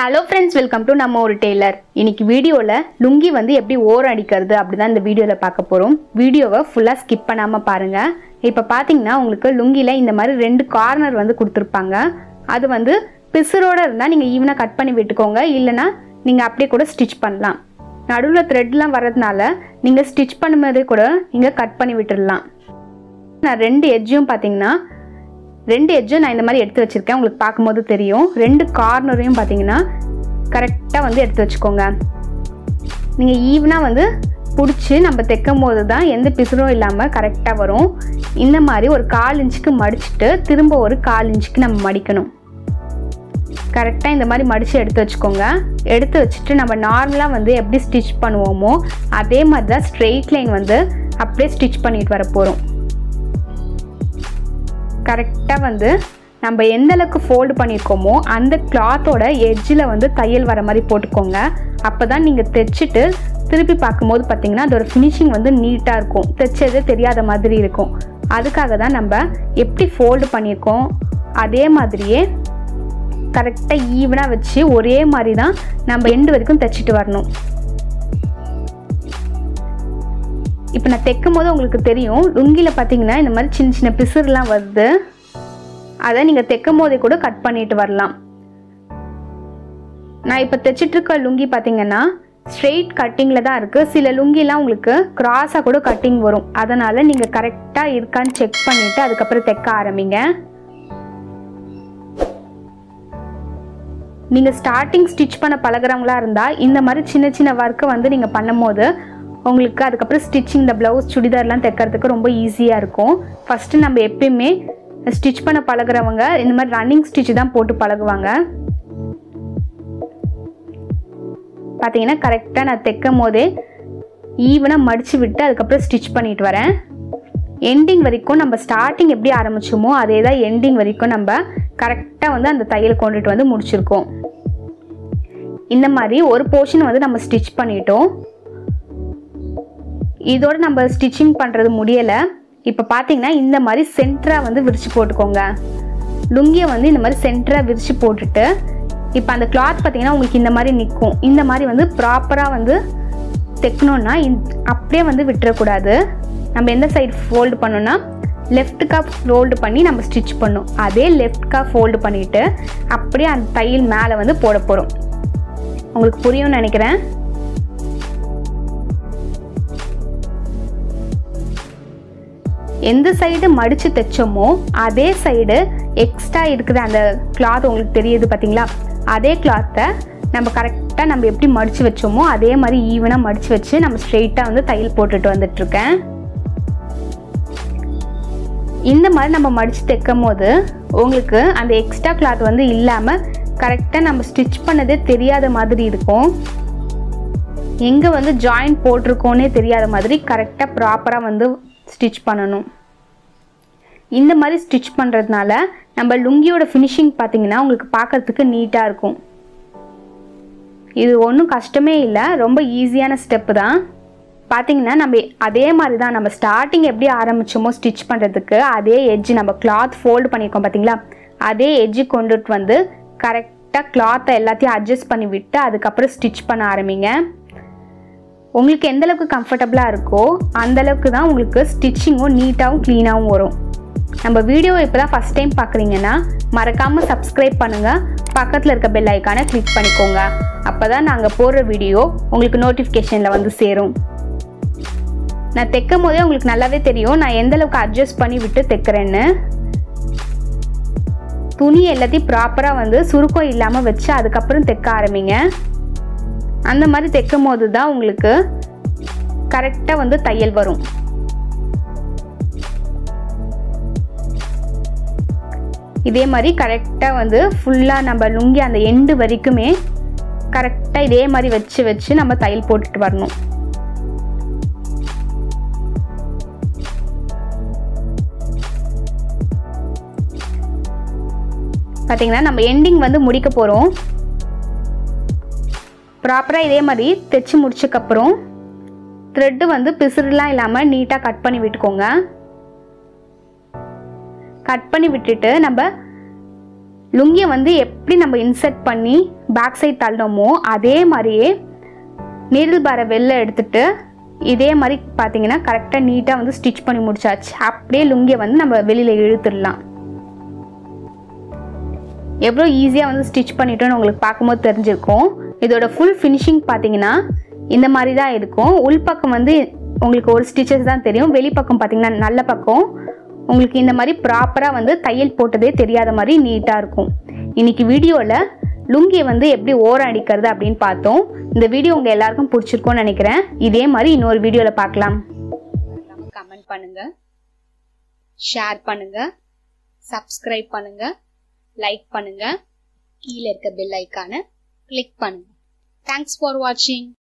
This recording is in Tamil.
ஹலோ ஃப்ரெண்ட்ஸ் வெல்கம் டு நம்ம ஒரு டெய்லர் இன்னைக்கு வீடியோவில் லுங்கி வந்து எப்படி ஓரம் அடிக்கிறது அப்படி தான் இந்த வீடியோவில் பார்க்க போகிறோம் வீடியோவை ஃபுல்லாக ஸ்கிப் பண்ணாமல் பாருங்கள் இப்போ பார்த்தீங்கன்னா உங்களுக்கு லுங்கியில் இந்த மாதிரி ரெண்டு கார்னர் வந்து கொடுத்துருப்பாங்க அது வந்து பிசுரோட இருந்தால் நீங்கள் ஈவனாக கட் பண்ணி விட்டுக்கோங்க இல்லைன்னா நீங்கள் அப்படியே கூட ஸ்டிச் பண்ணலாம் நடுவில் த்ரெட்லாம் வர்றதுனால நீங்கள் ஸ்டிச் பண்ணும்போதே கூட நீங்கள் கட் பண்ணி விட்டுடலாம் நான் ரெண்டு எட்ஜும் பார்த்தீங்கன்னா ரெண்டு எட்ஜும் நான் இந்த மாதிரி எடுத்து வச்சுருக்கேன் உங்களுக்கு பார்க்கும்போது தெரியும் ரெண்டு கார்னரையும் பார்த்தீங்கன்னா கரெக்டாக வந்து எடுத்து வச்சுக்கோங்க நீங்கள் ஈவனாக வந்து பிடிச்சி நம்ம தைக்கும் போது தான் எந்த பிசுறும் இல்லாமல் கரெக்டாக வரும் இந்த மாதிரி ஒரு கால் இன்ச்சுக்கு மடிச்சுட்டு திரும்ப ஒரு கால் இன்ச்சுக்கு நம்ம மடிக்கணும் கரெக்டாக இந்த மாதிரி மடித்து எடுத்து வச்சுக்கோங்க எடுத்து வச்சுட்டு நம்ம நார்மலாக வந்து எப்படி ஸ்டிச் பண்ணுவோமோ அதே மாதிரி தான் ஸ்ட்ரெயிட் லைன் வந்து அப்படியே ஸ்டிச் பண்ணிட்டு வர போகிறோம் கரெக்டாக வந்து நம்ம எந்த அளவுக்கு ஃபோல்டு பண்ணியிருக்கோமோ அந்த கிளாத்தோட எட்ஜில் வந்து தையல் வர மாதிரி போட்டுக்கோங்க அப்போ தான் நீங்கள் தைச்சிட்டு திருப்பி பார்க்கும்போது பார்த்தீங்கன்னா அதோட ஃபினிஷிங் வந்து நீட்டாக இருக்கும் தைச்சது தெரியாத மாதிரி இருக்கும் அதுக்காக தான் நம்ம எப்படி ஃபோல்டு பண்ணியிருக்கோம் அதே மாதிரியே கரெக்டாக ஈவனாக வச்சு ஒரே மாதிரி தான் நம்ம எண்டு வரைக்கும் தைச்சிட்டு வரணும் இப்போ நான் தைக்கும் போது உங்களுக்கு தெரியும் லுங்கியில் பார்த்தீங்கன்னா இந்த மாதிரி சின்ன சின்ன பிசுறுலாம் வருது அதை நீங்கள் தைக்கும் போதே கூட கட் பண்ணிட்டு வரலாம் நான் இப்போ தைச்சிட்டு இருக்க லுங்கி பார்த்தீங்கன்னா ஸ்ட்ரெயிட் கட்டிங்கில் தான் இருக்குது சில லுங்கிலாம் உங்களுக்கு கிராஸாக கூட கட்டிங் வரும் அதனால் நீங்கள் கரெக்டாக இருக்கான்னு செக் பண்ணிவிட்டு அதுக்கப்புறம் தைக்க ஆரம்பிங்க நீங்கள் ஸ்டார்டிங் ஸ்டிச் பண்ண பழகிறவங்களா இருந்தால் இந்த மாதிரி சின்ன சின்ன ஒர்க்கை வந்து நீங்கள் பண்ணும்போது உங்களுக்கு அதுக்கப்புறம் ஸ்டிச்சிங் இந்த ப்ளவுஸ் சுடிதார்லாம் தைக்கிறதுக்கு ரொம்ப ஈஸியாக இருக்கும் ஃபஸ்ட்டு நம்ம எப்பயுமே ஸ்டிச் பண்ண பழகிறவங்க இந்த மாதிரி ரன்னிங் ஸ்டிச் தான் போட்டு பழகுவாங்க பார்த்தீங்கன்னா கரெக்டாக நான் தைக்கும் போதே ஈவனாக மடித்து விட்டு அதுக்கப்புறம் ஸ்டிச் பண்ணிட்டு வரேன் எண்டிங் வரைக்கும் நம்ம ஸ்டார்டிங் எப்படி ஆரம்பிச்சோமோ அதே தான் எண்டிங் வரைக்கும் நம்ம கரெக்டாக வந்து அந்த தையல் கொண்டுட்டு வந்து முடிச்சிருக்கோம் இந்த மாதிரி ஒரு போர்ஷன் வந்து நம்ம ஸ்டிச் பண்ணிட்டோம் இதோட நம்ம ஸ்டிச்சிங் பண்ணுறது முடியலை இப்போ பார்த்தீங்கன்னா இந்த மாதிரி சென்டராக வந்து விரித்து போட்டுக்கோங்க லுங்கியை வந்து இந்த மாதிரி சென்டராக விரித்து போட்டுட்டு இப்போ அந்த கிளாத் பார்த்தீங்கன்னா உங்களுக்கு இந்த மாதிரி நிற்கும் இந்த மாதிரி வந்து ப்ராப்பராக வந்து தைக்கணுன்னா அப்படியே வந்து விட்டுறக்கூடாது நம்ம எந்த சைடு ஃபோல்டு பண்ணோன்னா லெஃப்ட்டுக்காக ஃபோல்டு பண்ணி நம்ம ஸ்டிச் பண்ணணும் அதே லெஃப்ட்காக ஃபோல்டு பண்ணிவிட்டு அப்படியே அந்த தையல் மேலே வந்து போட போகிறோம் உங்களுக்கு புரியும்னு நினைக்கிறேன் எந்த சைடு மடித்து தைச்சோமோ அதே சைடு எக்ஸ்ட்ரா இருக்கிற அந்த கிளாத் உங்களுக்கு தெரியுது பார்த்தீங்களா அதே கிளாத்தை நம்ம கரெக்டாக நம்ம எப்படி மடித்து வச்சோமோ அதே மாதிரி ஈவனாக மடித்து வச்சு நம்ம ஸ்ட்ரெயிட்டாக வந்து தையல் போட்டுட்டு வந்துட்டுருக்கேன் இந்த மாதிரி நம்ம மடித்து தைக்கும் போது உங்களுக்கு அந்த எக்ஸ்ட்ரா கிளாத் வந்து இல்லாமல் கரெக்டாக நம்ம ஸ்டிச் பண்ணதே தெரியாத மாதிரி இருக்கும் எங்கே வந்து ஜாயின் போட்டிருக்கோன்னே தெரியாத மாதிரி கரெக்டாக ப்ராப்பராக வந்து ஸ்டிச் பண்ணணும் இந்த மாதிரி ஸ்டிச் பண்ணுறதுனால நம்ம லுங்கியோட ஃபினிஷிங் பார்த்தீங்கன்னா உங்களுக்கு பார்க்குறதுக்கு நீட்டாக இருக்கும் இது ஒன்றும் கஷ்டமே இல்லை ரொம்ப ஈஸியான ஸ்டெப்பு தான் பார்த்தீங்கன்னா நம்ம அதே மாதிரி தான் நம்ம ஸ்டார்டிங் எப்படி ஆரம்பிச்சோமோ ஸ்டிச் பண்ணுறதுக்கு அதே எட்ஜ் நம்ம கிளாத் ஃபோல்டு பண்ணியிருக்கோம் பார்த்தீங்களா அதே எட்ஜு கொண்டுட்டு வந்து கரெக்டாக கிளாத்தை எல்லாத்தையும் அட்ஜஸ்ட் பண்ணி விட்டு அதுக்கப்புறம் ஸ்டிச் பண்ண ஆரம்பிங்க உங்களுக்கு எந்த அளவுக்கு கம்ஃபர்டபுளாக இருக்கோ அந்த அளவுக்கு தான் உங்களுக்கு ஸ்டிச்சிங்கும் நீட்டாகவும் க்ளீனாகவும் வரும் நம்ம வீடியோ இப்போ தான் ஃபஸ்ட் டைம் பார்க்குறீங்கன்னா மறக்காமல் சப்ஸ்கிரைப் பண்ணுங்கள் பக்கத்தில் இருக்க பெல் ஐக்கானை கிளிக் பண்ணிக்கோங்க அப்போ தான் நாங்கள் போடுற வீடியோ உங்களுக்கு நோட்டிஃபிகேஷனில் வந்து சேரும் நான் தைக்கும் போதே உங்களுக்கு நல்லாவே தெரியும் நான் எந்த அளவுக்கு அட்ஜஸ்ட் பண்ணி விட்டு தைக்கிறேன்னு துணி எல்லாத்தையும் ப்ராப்பராக வந்து சுருக்கம் இல்லாமல் வச்சு அதுக்கப்புறம் தைக்க ஆரம்பிங்க அந்த மாதிரி தைக்கும் போது தான் உங்களுக்கு கரெக்டாக வந்து தையல் வரும் இதே மாதிரி கரெக்டாக வந்து ஃபுல்லாக நம்ம லுங்கி அந்த எண்டு வரைக்குமே கரெக்டாக இதே மாதிரி வச்சு வச்சு நம்ம தையல் போட்டுட்டு வரணும் பார்த்தீங்கன்னா நம்ம எண்டிங் வந்து முடிக்க போகிறோம் ப்ராப்பராக இதே மாதிரி தைச்சி முடிச்சக்கப்புறம் த்ரெட்டு வந்து பிசுறுலாம் இல்லாமல் நீட்டாக கட் பண்ணி விட்டுக்கோங்க கட் பண்ணி விட்டுட்டு நம்ம லுங்கியை வந்து எப்படி நம்ம இன்சர்ட் பண்ணி பேக் சைட் தள்ளணுமோ அதே மாதிரியே நீடில் பாரை வெளில எடுத்துட்டு இதே மாதிரி பார்த்தீங்கன்னா கரெக்டாக நீட்டாக வந்து ஸ்டிச் பண்ணி முடிச்சாச்சு அப்படியே லுங்கியை வந்து நம்ம வெளியில் இழுத்துடலாம் எவ்வளோ ஈஸியாக வந்து ஸ்டிச் பண்ணிட்டோன்னு உங்களுக்கு பார்க்கும்போது தெரிஞ்சிருக்கும் இதோட ஃபுல் ஃபினிஷிங் பார்த்தீங்கன்னா இந்த மாதிரி தான் இருக்கும் உள்பக்கம் வந்து உங்களுக்கு ஒரு ஸ்டிச்சஸ் தான் தெரியும் வெளிப்பக்கம் பார்த்தீங்கன்னா நல்ல பக்கம் உங்களுக்கு இந்த மாதிரி ப்ராப்பராக வந்து தையல் போட்டதே தெரியாத மாதிரி நீட்டாக இருக்கும் இன்னைக்கு வீடியோவில் லுங்கியை வந்து எப்படி ஓரம் அடிக்கிறது அப்படின்னு பார்த்தோம் இந்த வீடியோ உங்கள் எல்லாருக்கும் பிடிச்சிருக்கும்னு நினைக்கிறேன் இதே மாதிரி இன்னொரு வீடியோவில் பார்க்கலாம் கமெண்ட் பண்ணுங்க ஷேர் பண்ணுங்க சப்ஸ்கிரைப் பண்ணுங்க லைக் பண்ணுங்க கீழே இருக்க பெல் ஐக்கானை கிளிக் பண்ணுங்க தேங்க்ஸ் ஃபார் வாட்சிங்